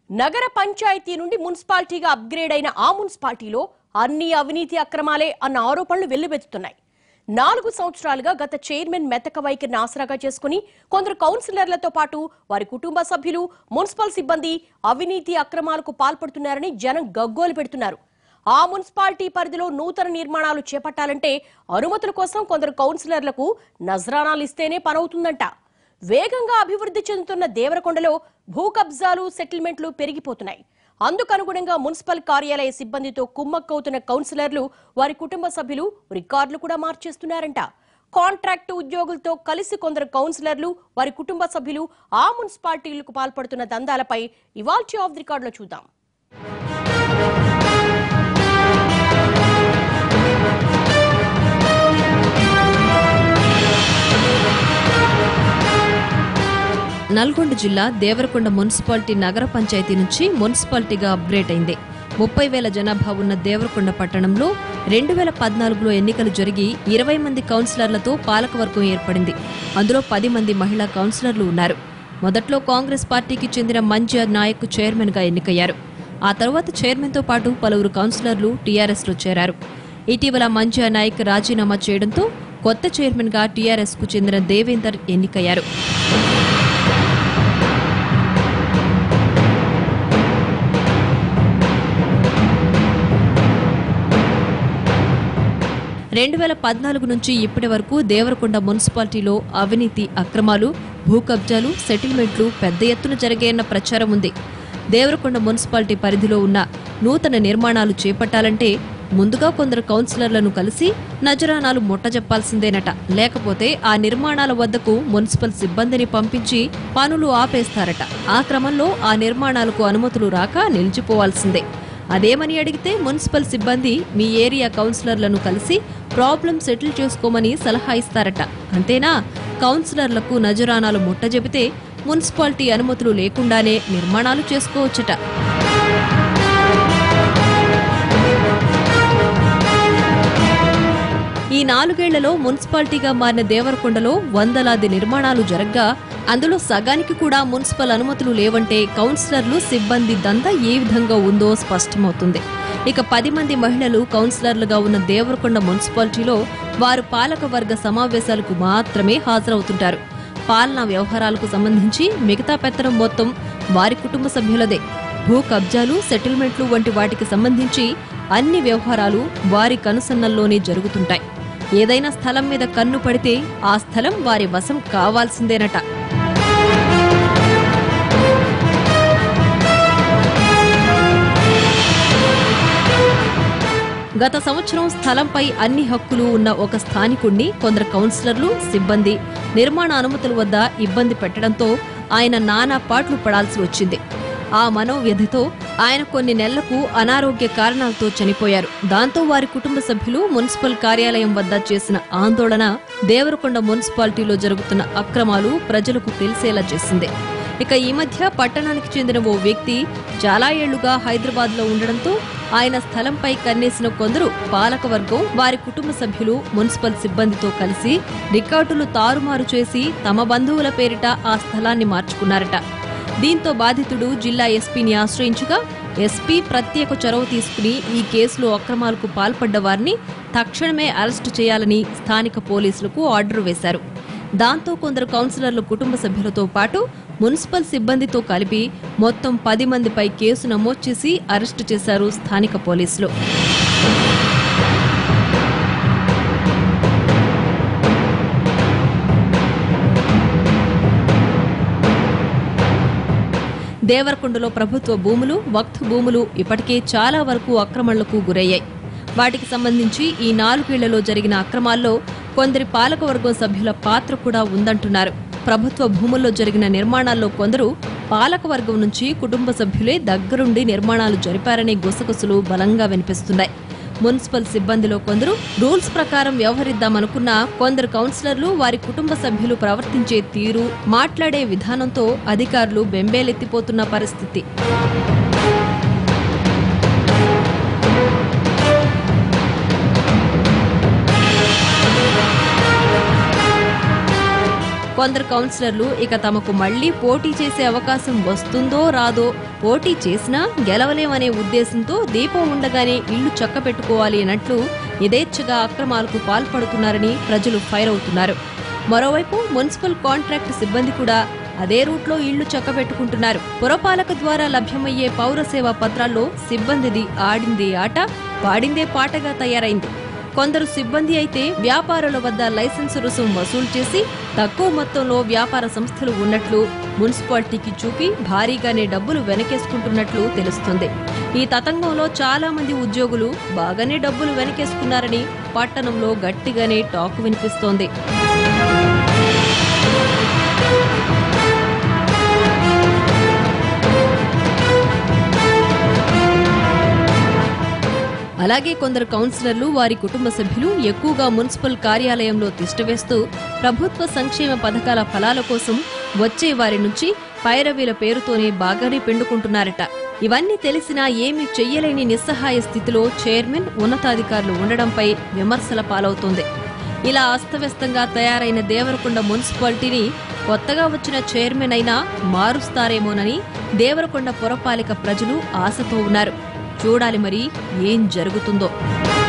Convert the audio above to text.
నగర పంచాయతీ నుండి మున్సిపాలిటీగా అప్గ్రేడ్ అయిన ఆ మున్సిపాలిటీలో అన్ని అవినీతి అక్రమాలే అన్న ఆరోపణలు వెల్లువెత్తుతున్నాయి నాలుగు సంవత్సరాలుగా గత చైర్మన్ మెతక వైఖరిని ఆసరాగా చేసుకుని కొందరు కౌన్సిలర్లతో పాటు వారి కుటుంబ సభ్యులు మున్సిపల్ సిబ్బంది అవినీతి అక్రమాలకు పాల్పడుతున్నారని జనం గగ్గోలు పెడుతున్నారు ఆ మున్సిపాలిటీ పరిధిలో నూతన నిర్మాణాలు చేపట్టాలంటే అనుమతుల కోసం కొందరు కౌన్సిలర్లకు నజరానాలు ఇస్తేనే పనవుతుందంట వేగంగా అభివృద్ధి చెందుతున్న దేవరకొండలో భూ కబ్జాలు సెటిల్మెంట్లు పెరిగిపోతున్నాయి అందుకనుగుణంగా మున్సిపల్ కార్యాలయ సిబ్బందితో కుమ్మక్కవుతున్న కౌన్సిలర్లు వారి కుటుంబ సభ్యులు రికార్డులు కూడా మార్చేస్తున్నారంట కాంట్రాక్టు ఉద్యోగులతో కలిసి కొందరు కౌన్సిలర్లు వారి కుటుంబ సభ్యులు ఆ మున్సిపాలిటీలకు పాల్పడుతున్న దందాలపై ఇవాల్టీ ఆఫ్ ది రికార్డులో చూద్దాం నల్గొండ జిల్లా దేవరకొండ మున్సిపాలిటీ నగర పంచాయతీ నుంచి మున్సిపాలిటీగా అప్గ్రేడ్ అయింది ముప్పై వేల జనాభా ఉన్న దేవరకొండ పట్టణంలో రెండు వేల పద్నాలుగులో ఎన్నికలు జరిగి ఇరవై మంది కౌన్సిలర్లతో పాలకవర్గం ఏర్పడింది అందులో పది మంది మహిళా కౌన్సిలర్లు ఉన్నారు మొదట్లో కాంగ్రెస్ పార్టీకి చెందిన మంజ్య నాయక్ చైర్మన్గా ఎన్నికయ్యారు ఆ తర్వాత చైర్మన్తో పాటు పలువురు కౌన్సిలర్లు టీఆర్ఎస్లో చేరారు ఇటీవల మంజ్య నాయక్ రాజీనామా చేయడంతో కొత్త చైర్మన్గా టీఆర్ఎస్కు చెందిన దేవేందర్ ఎన్నికయ్యారు రెండు వేల పద్నాలుగు నుంచి ఇప్పటి వరకు దేవరకొండ మున్సిపాలిటీలో అవినీతి అక్రమాలు భూ కబ్జాలు సెటిల్మెంట్లు పెద్ద ఎత్తున జరిగాయన్న ప్రచారం ఉంది దేవరకొండ మున్సిపాలిటీ పరిధిలో ఉన్న నూతన నిర్మాణాలు చేపట్టాలంటే ముందుగా కొందరు కౌన్సిలర్లను కలిసి నజరానాలు ముట్టజెప్పాల్సిందేనట లేకపోతే ఆ నిర్మాణాల వద్దకు మున్సిపల్ సిబ్బందిని పంపించి పనులు ఆపేస్తారట ఆ క్రమంలో ఆ నిర్మాణాలకు అనుమతులు రాక నిలిచిపోవాల్సిందే అదేమని అడిగితే మున్సిపల్ సిబ్బంది మీ ఏరియా కౌన్సిలర్లను కలిసి ప్రాబ్లం సెటిల్ చేసుకోమని సలహా ఇస్తారట అంతేనా కౌన్సిలర్లకు నజరానాలు ముట్టజెబితే మున్సిపాలిటీ అనుమతులు లేకుండానే నిర్మాణాలు చేసుకోవచ్చట ఈ నాలుగేళ్లలో మున్సిపాలిటీగా మారిన దేవరకొండలో వందలాది నిర్మాణాలు జరగ్గా అందులో సగానికి కూడా మున్సిపల్ అనుమతులు లేవంటే కౌన్సిలర్లు సిబ్బంది దందా ఏ విధంగా ఉందో స్పష్టమవుతుంది ఇక పది మంది మహిళలు కౌన్సిలర్లుగా ఉన్న దేవరకొండ మున్సిపాలిటీలో వారు పాలక వర్గ సమావేశాలకు మాత్రమే హాజరవుతుంటారు పాలనా వ్యవహారాలకు సంబంధించి మిగతా పెత్తనం మొత్తం వారి కుటుంబ సభ్యులదే భూ కబ్జాలు సెటిల్మెంట్లు వంటి వాటికి సంబంధించి అన్ని వ్యవహారాలు వారి కనుసన్నల్లోనే జరుగుతుంటాయి ఏదైనా స్థలం మీద కన్ను పడితే ఆ స్థలం వారి వశం కావాల్సిందేనట గత సంవత్సరం స్థలంపై అన్ని హక్కులు ఉన్న ఒక స్థానికుణ్ణి కొందరు కౌన్సిలర్లు సిబ్బంది నిర్మాణ అనుమతుల వద్ద ఇబ్బంది పెట్టడంతో ఆయన నానా పాట్లు పడాల్సి వచ్చింది ఆ మనోవ్యధితో ఆయన కొన్ని నెలలకు అనారోగ్య కారణాలతో చనిపోయారు దాంతో వారి కుటుంబ సభ్యులు మున్సిపల్ కార్యాలయం వద్ద చేసిన ఆందోళన దేవరకొండ మున్సిపాలిటీలో జరుగుతున్న అక్రమాలు ప్రజలకు తెలిసేలా చేసింది ఇక ఈ మధ్య పట్టణానికి చెందిన ఓ వ్యక్తి చాలా ఏళ్లుగా హైదరాబాద్ లో ఉండడంతో ఆయన స్థలంపై కన్నేసిన కొందరు పాలకవర్గం వారి కుటుంబ సభ్యులు మున్సిపల్ సిబ్బందితో కలిసి రికార్డులు తారుమారు చేసి తమ బంధువుల పేరిట ఆ స్థలాన్ని మార్చుకున్నారట దీంతో బాధితుడు జిల్లా ఎస్పీని ఆశ్రయించగా ఎస్పీ ప్రత్యేక చొరవ తీసుకుని ఈ కేసులో అక్రమాలకు పాల్పడ్డ వారిని తక్షణమే అరెస్టు చేయాలని స్థానిక పోలీసులకు ఆర్డర్ వేశారు దాంతో కొందరు కౌన్సిలర్ల కుటుంబ సభ్యులతో పాటు మున్సిపల్ సిబ్బందితో కలిపి మొత్తం పది మందిపై కేసు నమోదు చేసి అరెస్టు చేశారు స్థానిక పోలీసులు దేవరకొండలో ప్రభుత్వ భూములు వక్ఫ్ భూములు ఇప్పటికే చాలా వరకు ఆక్రమణలకు గురయ్యాయి వాటికి సంబంధించి ఈ నాలుగేళ్లలో జరిగిన అక్రమాల్లో కొందరి పాలకవర్గం సభ్యుల పాత్ర కూడా ఉందంటున్నారు ప్రభుత్వ భూముల్లో జరిగిన నిర్మాణాల్లో కొందరు పాలకవర్గం నుంచి కుటుంబ సభ్యులే దగ్గరుండి నిర్మాణాలు జరిపారనే గుసగుసలు బలంగా వినిపిస్తున్నాయి మున్సిపల్ సిబ్బందిలో కొందరు రూల్స్ ప్రకారం వ్యవహరిద్దామనుకున్న కొందరు కౌన్సిలర్లు వారి కుటుంబ సభ్యులు ప్రవర్తించే తీరు మాట్లాడే విధానంతో అధికారులు బెంబేలెత్తిపోతున్న పరిస్థితి కొందరు కౌన్సిలర్లు ఇక తమకు మళ్లీ పోటీ చేసే అవకాశం వస్తుందో రాదో పోటీ చేసినా గెలవలేమనే ఉద్దేశంతో దీపం ఉండగానే ఇళ్లు చక్కబెట్టుకోవాలి అన్నట్లు యథేచ్ఛగా అక్రమాలకు పాల్పడుతున్నారని ప్రజలు ఫైర్ అవుతున్నారు మరోవైపు మున్సిపల్ కాంట్రాక్ట్ సిబ్బంది కూడా అదే రూట్లో ఇళ్లు చక్కబెట్టుకుంటున్నారు పురపాలక ద్వారా లభ్యమయ్యే పౌర సేవా పత్రాల్లో సిబ్బందిది ఆడిందే ఆట పాడిందే పాటగా తయారైంది కొందరు సిబ్బంది అయితే వ్యాపారుల వద్ద లైసెన్సు రుసుం వసూలు చేసి తక్కువ మొత్తంలో వ్యాపార సంస్థలు ఉన్నట్లు మున్సిపాలిటీకి చూపి భారీగానే డబ్బులు వెనకేసుకుంటున్నట్లు తెలుస్తుంది ఈ తతంగంలో చాలా మంది ఉద్యోగులు బాగానే డబ్బులు వెనకేసుకున్నారని పట్టణంలో గట్టిగానే టాక్ వినిపిస్తోంది అలాగే కొందరు కౌన్సిలర్లు వారి కుటుంబ సభ్యులు ఎక్కువగా మున్సిపల్ కార్యాలయంలో తిష్టవేస్తూ ప్రభుత్వ సంక్షేమ పథకాల ఫలాల కోసం వచ్చే వారి నుంచి పైరవీల పేరుతోనే బాగానే పిండుకుంటున్నారట ఇవన్నీ తెలిసినా ఏమీ చెయ్యలేని నిస్సహాయ స్థితిలో చైర్మన్ ఉన్నతాధికారులు ఉండడంపై విమర్శల పాలవుతోంది ఇలా అస్తవ్యస్తంగా తయారైన దేవరకొండ మున్సిపాలిటీని కొత్తగా వచ్చిన చైర్మన్ అయినా మారుస్తారేమోనని దేవరకొండ పురపాలిక ప్రజలు ఆశతో ఉన్నారు చూడాలి మరి ఏం జరుగుతుందో